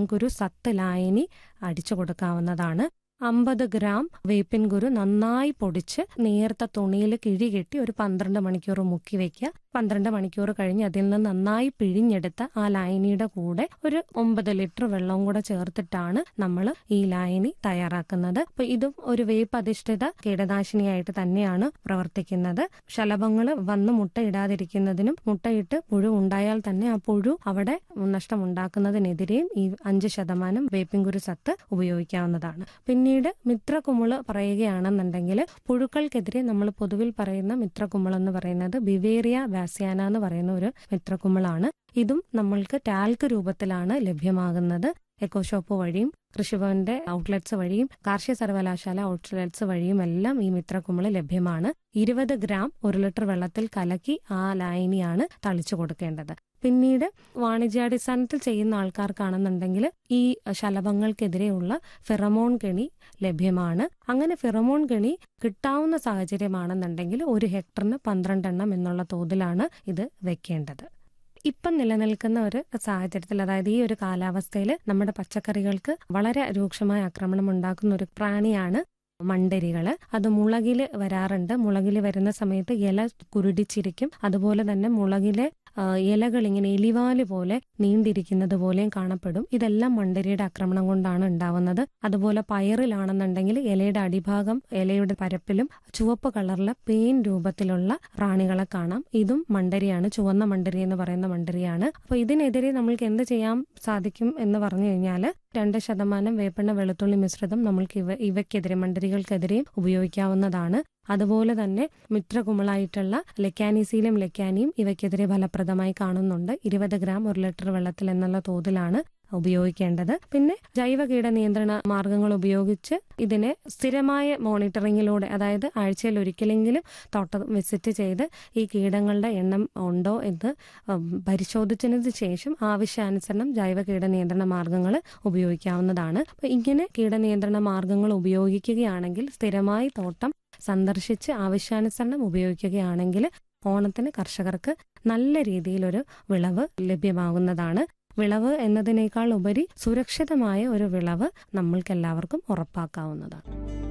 കുരു സത്ത് ലായനി അടിച്ചു കൊടുക്കാവുന്നതാണ് അമ്പത് ഗ്രാം വേപ്പിൻ കുരു നന്നായി പൊടിച്ച് നേർത്ത തുണിയിൽ കിഴി കെട്ടി ഒരു പന്ത്രണ്ട് മണിക്കൂർ മുക്കി വെക്കുക പന്ത്രണ്ട് മണിക്കൂർ കഴിഞ്ഞ് അതിൽ നിന്ന് നന്നായി പിഴിഞ്ഞെടുത്ത ആ ലായനിയുടെ കൂടെ ഒരു ഒമ്പത് ലിറ്റർ വെള്ളവും കൂടെ ചേർത്തിട്ടാണ് നമ്മൾ ഈ ലായനി തയ്യാറാക്കുന്നത് അപ്പൊ ഇതും ഒരു വേപ്പ് അധിഷ്ഠിത കീടനാശിനിയായിട്ട് തന്നെയാണ് പ്രവർത്തിക്കുന്നത് ശലഭങ്ങൾ വന്ന് മുട്ടയിടാതിരിക്കുന്നതിനും മുട്ടയിട്ട് പുഴു ഉണ്ടായാൽ തന്നെ ആ പുഴു അവിടെ നഷ്ടമുണ്ടാക്കുന്നതിനെതിരെയും ഈ അഞ്ച് ശതമാനം വേപ്പിൻകുരു സത്ത് ഉപയോഗിക്കാവുന്നതാണ് പിന്നീട് മിത്രകുമിള് പറയുകയാണെന്നുണ്ടെങ്കിൽ പുഴുക്കൾക്കെതിരെ നമ്മൾ പൊതുവിൽ പറയുന്ന മിത്രകുമിൾ എന്ന് പറയുന്നത് ബിവേറിയ വാസ്യാന എന്ന് പറയുന്ന ഒരു മിത്രകുമിളാണ് ഇതും നമ്മൾക്ക് ടാൽക്ക് രൂപത്തിലാണ് ലഭ്യമാകുന്നത് എക്കോഷോപ്പ് വഴിയും കൃഷിഭവന്റെ ഔട്ട്ലെറ്റ്സ് വഴിയും കാർഷിക സർവകലാശാല ഔട്ട്ലെറ്റ്സ് വഴിയും എല്ലാം ഈ മിത്രക്കുമിള് ലഭ്യമാണ് ഇരുപത് ഗ്രാം ഒരു ലിറ്റർ വെള്ളത്തിൽ കലക്കി ആ ലായനിയാണ് തളിച്ചു കൊടുക്കേണ്ടത് പിന്നീട് വാണിജ്യാടിസ്ഥാനത്തിൽ ചെയ്യുന്ന ആൾക്കാർക്കാണെന്നുണ്ടെങ്കിൽ ഈ ശലഭങ്ങൾക്കെതിരെയുള്ള ഫെറമോൺ കെണി ലഭ്യമാണ് അങ്ങനെ ഫെറമോൺ കെണി കിട്ടാവുന്ന സാഹചര്യമാണെന്നുണ്ടെങ്കിൽ ഒരു ഹെക്ടറിന് പന്ത്രണ്ടെണ്ണം എന്നുള്ള തോതിലാണ് ഇത് വെക്കേണ്ടത് ഇപ്പം നിലനിൽക്കുന്ന ഒരു സാഹചര്യത്തിൽ അതായത് ഈ ഒരു കാലാവസ്ഥയിൽ നമ്മുടെ പച്ചക്കറികൾക്ക് വളരെ രൂക്ഷമായ ആക്രമണം ഉണ്ടാക്കുന്ന ഒരു പ്രാണിയാണ് മണ്ടരികള് അത് മുളകില് വരാറുണ്ട് മുളകില് വരുന്ന സമയത്ത് ഇല കുരുടിച്ചിരിക്കും അതുപോലെ തന്നെ മുളകിലെ ഇലകൾ ഇങ്ങനെ എലിവാല് പോലെ നീണ്ടിരിക്കുന്നത് പോലെയും കാണപ്പെടും ഇതെല്ലാം മണ്ടരിയുടെ ആക്രമണം കൊണ്ടാണ് ഉണ്ടാവുന്നത് അതുപോലെ പയറിലാണെന്നുണ്ടെങ്കിൽ ഇലയുടെ അടിഭാഗം ഇലയുടെ പരപ്പിലും ചുവപ്പ് കളറിലെ പെയിൻ രൂപത്തിലുള്ള പ്രാണികളെ കാണാം ഇതും മണ്ടരിയാണ് ചുവന്ന മണ്ടരി എന്ന് പറയുന്ന മണ്ടരിയാണ് അപ്പൊ ഇതിനെതിരെ നമ്മൾക്ക് എന്ത് ചെയ്യാൻ സാധിക്കും എന്ന് പറഞ്ഞു കഴിഞ്ഞാൽ രണ്ട് ശതമാനം വേപ്പെണ്ണ വെളുത്തുള്ളി മിശ്രിതം നമ്മൾക്ക് ഇവ ഇവയ്ക്കെതിരെ മണ്ടരികൾക്കെതിരെയും ഉപയോഗിക്കാവുന്നതാണ് അതുപോലെ തന്നെ മിത്രകുമിളായിട്ടുള്ള ലെക്കാനിസീലും ലെക്കാനിയും ഇവയ്ക്കെതിരെ ഫലപ്രദമായി കാണുന്നുണ്ട് ഇരുപത് ഗ്രാം ഒരു ലിറ്റർ വെള്ളത്തിൽ എന്നുള്ള തോതിലാണ് ഉപയോഗിക്കേണ്ടത് പിന്നെ ജൈവ കീട നിയന്ത്രണ മാർഗങ്ങൾ ഉപയോഗിച്ച് ഇതിനെ സ്ഥിരമായ മോണിറ്ററിങ്ങിലൂടെ അതായത് ആഴ്ചയിൽ ഒരിക്കലെങ്കിലും തോട്ടം വിസിറ്റ് ചെയ്ത് ഈ കീടങ്ങളുടെ എണ്ണം ഉണ്ടോ എന്ന് പരിശോധിച്ചതിന് ശേഷം ആവശ്യാനുസരണം ജൈവ കീട നിയന്ത്രണ മാർഗങ്ങൾ ഉപയോഗിക്കാവുന്നതാണ് അപ്പൊ ഇങ്ങനെ കീടനിയന്ത്രണ മാർഗങ്ങൾ ഉപയോഗിക്കുകയാണെങ്കിൽ സ്ഥിരമായി തോട്ടം സന്ദർശിച്ച് ആവശ്യാനുസരണം ഉപയോഗിക്കുകയാണെങ്കിൽ ഓണത്തിന് കർഷകർക്ക് നല്ല രീതിയിലൊരു വിളവ് ലഭ്യമാകുന്നതാണ് വിളവ് എന്നതിനേക്കാൾ ഉപരി സുരക്ഷിതമായ ഒരു വിളവ് നമ്മൾക്കെല്ലാവർക്കും ഉറപ്പാക്കാവുന്നതാണ്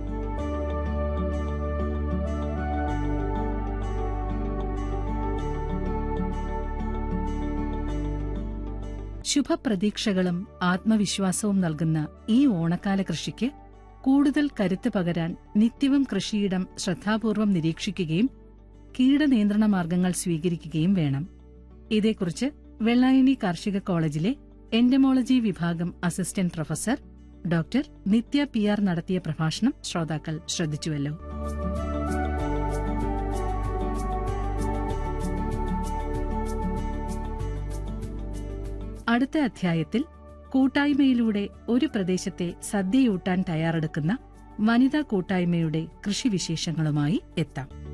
ശുഭപ്രതീക്ഷകളും ആത്മവിശ്വാസവും നൽകുന്ന ഈ ഓണക്കാല കൃഷിക്ക് കൂടുതൽ കരുത്ത് പകരാൻ നിത്യവും കൃഷിയിടം ശ്രദ്ധാപൂർവം നിരീക്ഷിക്കുകയും കീടനിയന്ത്രണ മാർഗങ്ങൾ സ്വീകരിക്കുകയും വേണം ഇതേക്കുറിച്ച് വെള്ളായണി കാർഷിക കോളേജിലെ എന്റമോളജി വിഭാഗം assistant professor doctor Nithya P R നടത്തിയ പ്രഭാഷണം ശ്രോതാക്കൾ ശ്രദ്ധിച്ചുവല്ലോ അടുത്ത അധ്യായത്തിൽ കൂട്ടായ്മയിലൂടെ ഒരു പ്രദേശത്തെ സദ്യയൂട്ടാൻ തയ്യാറെടുക്കുന്ന വനിതാ കൂട്ടായ്മയുടെ കൃഷിവിശേഷങ്ങളുമായി എത്താം